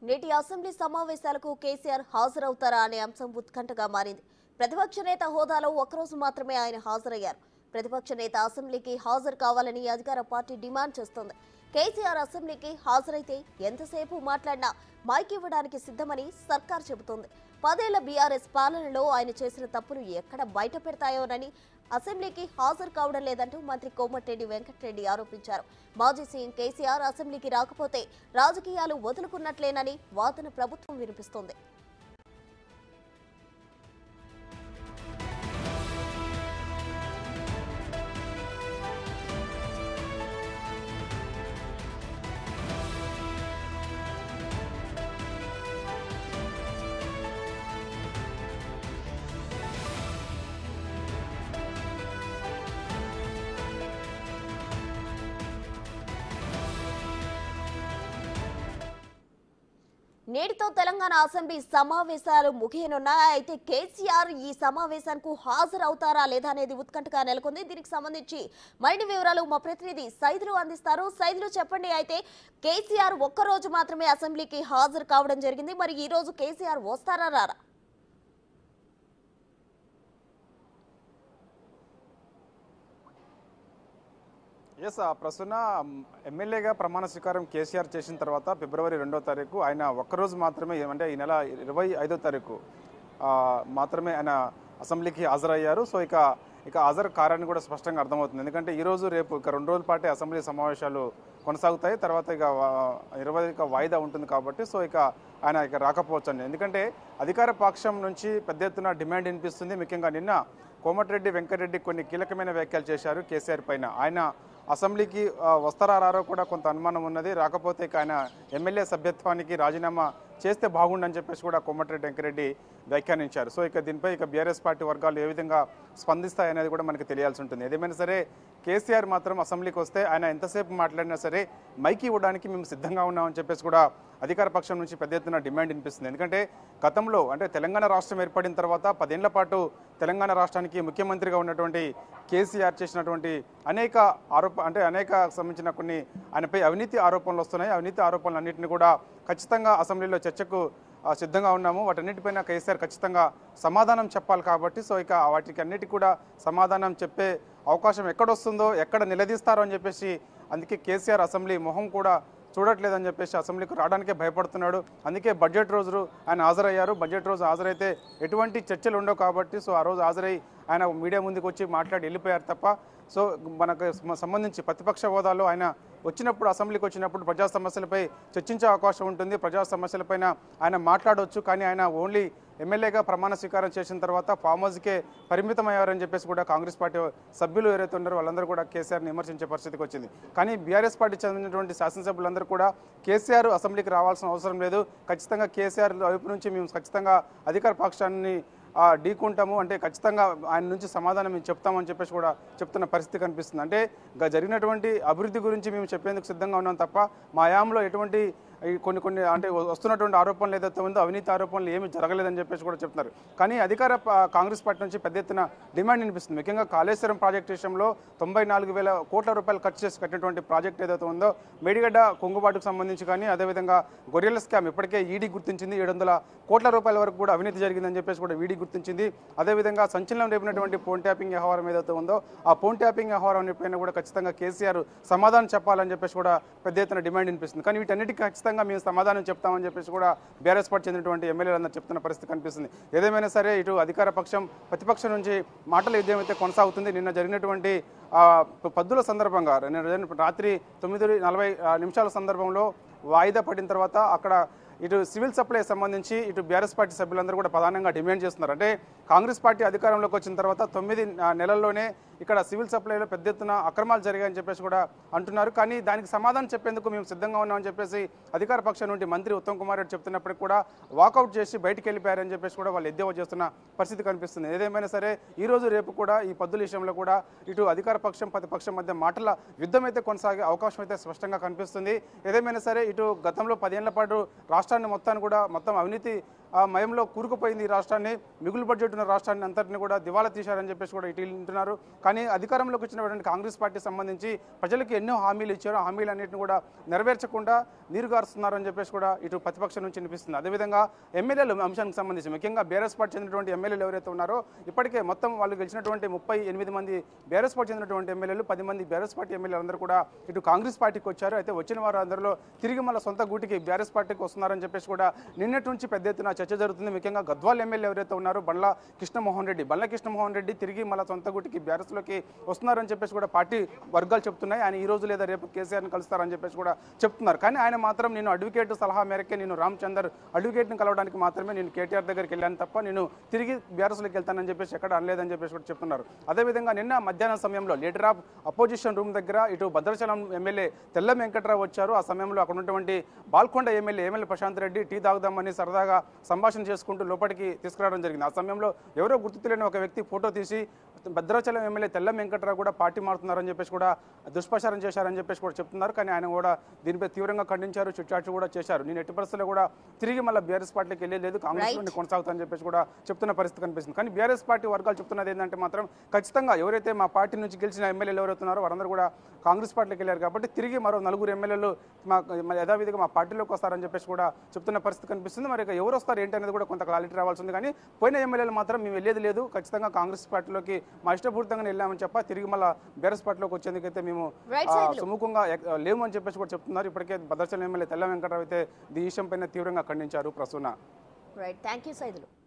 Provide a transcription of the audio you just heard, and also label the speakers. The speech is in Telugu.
Speaker 1: నేటి అసెంబ్లీ సమావేశాలకు కేసీఆర్ హాజరవుతారా అనే అంశం ఉత్కంఠగా మారింది ప్రతిపక్ష నేత హోదాలో ఒక్కరోజు మాత్రమే ఆయన హాజరయ్యారు ప్రతిపక్ష నేత అసెంబ్లీకి హాజరు కావాలని అధికార పార్టీ డిమాండ్ చేస్తోంది కేసీఆర్ అసెంబ్లీకి హాజరైతే ఎంతసేపు మాట్లాడినా మైక్ ఇవ్వడానికి సిద్ధమని సర్కార్ చెబుతోంది పదేళ్ల బీఆర్ఎస్ పాలనలో ఆయన చేసిన తప్పులు ఎక్కడ బయట పెడతాయోనని అసెంబ్లీకి హాజరు కావడం లేదంటూ మంత్రి కోమటిరెడ్డి వెంకటరెడ్డి ఆరోపించారు మాజీ సీఎం కేసీఆర్ అసెంబ్లీకి రాకపోతే రాజకీయాలు వదులుకున్నట్లేనని వాదన ప్రభుత్వం వినిపిస్తోంది నేటితో తెలంగాణ అసెంబ్లీ సమావేశాలు ముగియనున్నాయి అయితే కేసీఆర్ ఈ సమావేశానికి హాజరవుతారా లేదా అనేది ఉత్కంఠగా నెలకొంది దీనికి సంబంధించి మరిన్ని వివరాలు మా ప్రతినిధి సైదులు అందిస్తారు సైదులు చెప్పండి అయితే కేసీఆర్ ఒక్కరోజు మాత్రమే అసెంబ్లీకి హాజరు కావడం జరిగింది మరి ఈ రోజు కేసీఆర్ వస్తారా రారా
Speaker 2: ఎస్ ప్రస్తుత ఎమ్మెల్యేగా ప్రమాణ స్వీకారం కేసీఆర్ చేసిన తర్వాత ఫిబ్రవరి రెండో తారీఖు ఆయన ఒక్కరోజు మాత్రమే అంటే ఈ నెల ఇరవై ఐదో తారీఖు ఆ, మాత్రమే ఆయన అసెంబ్లీకి హాజరయ్యారు సో ఇక ఇక హాజరు కారాన్ని కూడా స్పష్టంగా అర్థమవుతుంది ఎందుకంటే ఈ రోజు రేపు ఇక రెండు రోజుల పాటే అసెంబ్లీ సమావేశాలు కొనసాగుతాయి తర్వాత ఇక వా- ఇరవై ఇక వాయిదా ఉంటుంది కాబట్టి సో ఇక ఆయన ఇక రాకపోవచ్చండి ఎందుకంటే అధికార పక్షం నుంచి పెద్ద ఎత్తున డిమాండ్ వినిపిస్తుంది ముఖ్యంగా నిన్న కోమటిరెడ్డి వెంకటరెడ్డి కొన్ని కీలకమైన వ్యాఖ్యలు చేశారు కేసీఆర్ పైన ఆయన అసెంబ్లీకి ఆ, వస్తారా రారో కూడా కొంత అనుమానం ఉన్నది రాకపోతే ఇక ఆయన ఎమ్మెల్యే సభ్యత్వానికి రాజీనామా చేస్తే బాగుండని చెప్పేసి కూడా కోమటిరెడ్డి వెంకరెడ్డి వ్యాఖ్యానించారు సో ఇక దీనిపై ఇక బీఆర్ఎస్ పార్టీ వర్గాలు ఏ విధంగా స్పందిస్తాయనేది కూడా మనకి తెలియాల్సి ఉంటుంది ఏదేమైనా సరే కేసీఆర్ మాత్రం అసెంబ్లీకి వస్తే ఆయన ఎంతసేపు మాట్లాడినా సరే మైకి ఇవ్వడానికి మేము సిద్ధంగా ఉన్నామని చెప్పేసి కూడా అధికార పక్షం నుంచి పెద్ద ఎత్తున డిమాండ్ వినిపిస్తుంది ఎందుకంటే గతంలో అంటే తెలంగాణ రాష్ట్రం ఏర్పడిన తర్వాత పదేళ్ల పాటు తెలంగాణ రాష్ట్రానికి ముఖ్యమంత్రిగా ఉన్నటువంటి కేసీఆర్ చేసినటువంటి అనేక ఆరోప అంటే అనేక సంబంధించిన కొన్ని ఆయనపై అవినీతి ఆరోపణలు వస్తున్నాయి అవినీతి ఆరోపణలన్నింటినీ కూడా ఖచ్చితంగా అసెంబ్లీలో చర్చకు ఆ, సిద్ధంగా ఉన్నాము వాటన్నిటిపైన కేసీఆర్ ఖచ్చితంగా సమాధానం చెప్పాలి కాబట్టి సో ఇక వాటికి అన్నిటికీ కూడా సమాధానం చెప్పే అవకాశం ఎక్కడొస్తుందో ఎక్కడ నిలదీస్తారో అని చెప్పేసి అందుకే కేసీఆర్ అసెంబ్లీ మొహం కూడా చూడట్లేదని చెప్పేసి అసెంబ్లీకి రావడానికే భయపడుతున్నాడు అందుకే బడ్జెట్ రోజు ఆయన హాజరయ్యారు బడ్జెట్ రోజు హాజరైతే ఎటువంటి చర్చలు ఉండవు కాబట్టి సో ఆ రోజు హాజరై ఆయన మీడియా ముందుకు వచ్చి మాట్లాడి వెళ్ళిపోయారు తప్ప సో మనకు సమ- సంబంధించి ప్రతిపక్ష హోదాలో ఆయన వచ్చినప్పుడు అసెంబ్లీకి వచ్చినప్పుడు ప్రజా సమస్యలపై చర్చించే అవకాశం ఉంటుంది ప్రజా సమస్యలపైన ఆయన మాట్లాడవచ్చు కానీ ఆయన ఓన్లీ ఎమ్మెల్యేగా ప్రమాణ స్వీకారం చేసిన తర్వాత ఫామ్ హౌస్కే పరిమితమయ్యారని చెప్పేసి కూడా కాంగ్రెస్ పార్టీ సభ్యులు ఎవరైతే ఉన్నారో వాళ్ళందరూ కూడా కేసీఆర్ని విమర్శించే పరిస్థితికి వచ్చింది కానీ బీఆర్ఎస్ పార్టీ చెందినటువంటి శాసనసభ్యులందరూ కూడా కేసీఆర్ అసెంబ్లీకి రావాల్సిన అవసరం లేదు ఖచ్చితంగా కేసీఆర్ వైపు నుంచి మేము ఖచ్చితంగా అధికార పక్షాన్ని ఆ, ఢీకుంటాము అంటే ఖచ్చితంగా ఆయన నుంచి సమాధానం మేము చెప్తామని చెప్పేసి కూడా చెప్తున్న పరిస్థితి కనిపిస్తుంది అంటే గ- జరిగినటువంటి అభివృద్ధి గురించి మేము చెప్పేందుకు సిద్ధంగా ఉన్నాం తప్ప మా యాంలో ఎటువంటి ఈ కొన్ని కొన్ని అంటే వ- వస్తున్నటువంటి ఆరోపణలు ఏదైతే ఉందో అవినీతి ఆరోపణలు ఏమీ జరగలేదని చెప్పేసి కూడా చెప్తున్నారు కానీ అధికార ప- కాంగ్రెస్ పార్టీ నుంచి పెద్ద ఎత్తున డిమాండ్ వినిపిస్తుంది ముఖ్యంగా కాళేశ్వరం ప్రాజెక్ట్ విషయంలో తొంభై నాలుగు వేల కోట్ల రూపాయలు ఖర్చు చేసి కట్టినటువంటి ప్రాజెక్ట్ ఏదైతే ఉందో మేడిగడ్డ కొంగుబాటుకు సంబంధించి కానీ అదేవిధంగా గొర్రెల స్కామ్ ఇప్పటికే ఈడీ గుర్తించింది ఏడు వందల కోట్ల రూపాయల వరకు కూడా అవినీతి జరిగిందని చెప్పేసి కూడా ఈడీ గుర్తించింది అదేవిధంగా సంచలనం రేపినటువంటి ఫోన్ ట్యాపింగ్ వ్యవహారం ఏదైతే ఉందో ఆ ఫోన్ ట్యాపింగ్ వ్యవహారం పైన కూడా ఖచ్చితంగా కేసీఆర్ సమాధానం చెప్పాలని చెప్పేసి కూడా పెద్ద ఎత్తున డిమాండ్ వినిపిస్తుంది కానీ వీటన్నిటికీ ఖచ్చితంగా మేము సమాధానం చెప్తామని చెప్పేసి కూడా బీఆర్ఎస్ పార్టీ చెందినటువంటి ఎమ్మెల్యేలందరూ చెప్తున్న పరిస్థితి కనిపిస్తుంది ఏదేమైనా సరే ఇటు అధికార పక్షం ప్రతిపక్షం నుంచి మాటల యుద్ధం అయితే కొనసాగుతుంది నిన్న జరిగినటువంటి ఆ, పద్దుల సందర్భంగా నిన్న జరిగిన రాత్రి తొమ్మిది నలభై ఆ, నిమిషాల సందర్భంలో వాయిదా పడిన తర్వాత అక్కడ ఇటు సివిల్ సప్లై సంబంధించి ఇటు బీఆర్ఎస్ పార్టీ సభ్యులందరూ కూడా ప్రధానంగా డిమాండ్ చేస్తున్నారు అంటే కాంగ్రెస్ పార్టీ అధికారంలోకి వచ్చిన తర్వాత తొమ్మిది ఆ, నెలల్లోనే ఇక్కడ సివిల్ సప్లైలో పెద్ద ఎత్తున అక్రమాలు జరిగాయని చెప్పేసి కూడా అంటున్నారు కానీ దానికి సమాధానం చెప్పేందుకు మేము సిద్ధంగా ఉన్నామని చెప్పేసి అధికార పక్షం నుండి మంత్రి ఉత్తమ్ కుమార్ రెడ్డి చెప్తున్నప్పటికీ కూడా వాకౌట్ చేసి బయటికి వెళ్ళిపోయారని చెప్పేసి కూడా వాళ్ళు ఎద్దేవా చేస్తున్న పరిస్థితి కనిపిస్తుంది ఏదేమైనా సరే ఈ రోజు రేపు కూడా ఈ పద్దుల విషయంలో కూడా ఇటు అధికార పక్షం ప్రతిపక్షం మధ్య మాటల యుద్ధం అయితే కొనసాగే అవకాశం అయితే స్పష్టంగా కనిపిస్తుంది ఏదేమైనా సరే ఇటు గతంలో పదేళ్ల పాటు రాష్ట్రాన్ని మొత్తాన్ని కూడా మొత్తం అవినీతి ఆ మయంలో కూరుకుపోయింది ఈ రాష్ట్రాన్ని మిగులు బడ్జెట్ ఉన్న రాష్ట్రాన్ని అంతటిని కూడా దివాలా తీశారని చెప్పేసి కూడా ఇటీవల వింటున్నారు కానీ అధికారంలోకి వచ్చినటువంటి కాంగ్రెస్ పార్టీ సంబంధించి ప్రజలకు ఎన్నో హామీలు ఇచ్చారు ఆ హామీలన్నింటిని కూడా నెరవేర్చకుండా నీరుగారుస్తున్నారని చెప్పేసి కూడా ఇటు ప్రతిపక్షం నుంచి వినిపిస్తుంది అదేవిధంగా ఎమ్మెల్యేలు అంశానికి సంబంధించి ముఖ్యంగా బీఆర్ఎస్ పార్టీ చెందినటువంటి ఎమ్మెల్యేలు ఎవరైతే ఉన్నారో ఇప్పటికే మొత్తం వాళ్ళు గెలిచినటువంటి ముప్పై ఎనిమిది మంది బీఆర్ఎస్ పార్టీ చెందినటువంటి ఎమ్మెల్యేలు పది మంది బీఆర్ఎస్ పార్టీ ఎమ్మెల్యేలు అందరూ కూడా ఇటు కాంగ్రెస్ పార్టీకి వచ్చారు అయితే వచ్చిన వారు అందరిలో తిరిగి మళ్ళీ సొంత గూటికి బీఆర్ఎస్ పార్టీకి వస్తున్నారని చెప్పేసి కూడా నిన్నటి నుంచి పెద్ద ఎత్తున చర్చ జరుగుతుంది ముఖ్యంగా గద్వాల్ ఎమ్మెల్యే ఎవరైతే ఉన్నారో బండ్ల కృష్ణమోహన్ రెడ్డి బండ్ల కృష్ణమోహన్ రెడ్డి తిరిగి మళ్ళీ సొంత గూటికి బీఆర్ఎస్లోకి వస్తున్నారని చెప్పేసి కూడా పార్టీ వర్గాలు చెప్తున్నాయి ఆయన ఈ రోజు లేదా రేపు కేసీఆర్ని కలుస్తారని చెప్పేసి కూడా చెప్తున్నారు కానీ ఆయన మాత్రం నేను అడ్వకేట్ సలహా మేరకే నేను రామ్ చందర్ అడ్వకేట్ని కలవడానికి మాత్రమే నేను కేటీఆర్ దగ్గరికి వెళ్ళాను తప్ప నేను తిరిగి బీఆర్ఎస్లోకి వెళ్తానని చెప్పేసి ఎక్కడ అనలేదని చెప్పేసి కూడా చెప్తున్నారు అదేవిధంగా నిన్న మధ్యాహ్నం సమయంలో లీడర్ ఆఫ్ అపోజిషన్ రూమ్ దగ్గర ఇటు భద్రాచలం ఎమ్మెల్యే తెల్ల వెంకట్రావు వచ్చారు ఆ సమయంలో అక్కడ ఉన్నటువంటి Balkonda MLA MLA Prashant Reddy tea తాగుదామని సరదాగా సంభాషణ చేసుకుంటూ లోపలికి తీసుకురావడం జరిగింది ఆ సమయంలో ఎవరో గుర్తు తెలియని ఒక వ్యక్తి ఫోటో తీసి భద్రాచలం ఎమ్మెల్యే తెల్ల వెంకట్రావు కూడా పార్టీ మారుతున్నారని చెప్పేసి కూడా దుష్ప్రచారం చేశారని చెప్పేసి కూడా చెప్తున్నారు కానీ ఆయన కూడా దీనిపై తీవ్రంగా ఖండించారు చిట్చాటు కూడా చేశారు నేను ఎట్టి పరిస్థితుల్లో కూడా తిరిగి మళ్ళీ బీఆర్ఎస్ పార్టీకి వెళ్ళలేదు కాంగ్రెస్ నుండి కొనసాగుతానని చెప్పేసి కూడా చెప్తున్న పరిస్థితి కనిపిస్తుంది కానీ బీఆర్ఎస్ పార్టీ వర్గాలు చెప్తున్నది ఏంటంటే మాత్రం ఖచ్చితంగా ఎవరైతే మా పార్టీ నుంచి గెలిచిన ఎమ్మెల్యేలు ఎవరైతే ఉన్నారో వారందరూ కూడా కాంగ్రెస్ పార్టీకి వెళ్ళారు కాబట్టి తిరిగి మరో నలుగురు ఎమ్మెల్యేలు మా మా యథావిధిగా మా పార్టీలోకి వస్తారని చెప్పేసి కూడా చెప్తున్న పరిస్థితి కనిపిస్తుంది మరి ఇక ఎవరు వస్తారు ఏంటి అనేది కూడా కొంత క్లారిటీ రావాల్సి ఉంది కానీ పోయిన ఎమ్మెల్యేలు మాత్రం మేము వెళ్ళేది లేదు ఖచ్చితంగా కాంగ్రెస్ పార్టీలోకి మా ఇష్టపూర్తంగా వెళ్ళామని చెప్ప తిరిగి మళ్ళీ బీఆర్ఎస్ పార్టీలోకి వచ్చేందుకైతే మేము
Speaker 1: Right
Speaker 2: ఆ,
Speaker 1: side లో.
Speaker 2: సుముఖంగా ఎక్- లేము అని చెప్పేసి కూడా చెప్తున్నారు ఇప్పటికే భద్రాచలం ఎమ్మెల్యే తెల్ల వెంకటరావు అయితే ఈ విషయం పైన తీవ్రంగా ఖండించారు Prasuna
Speaker 1: right thank you Saidulu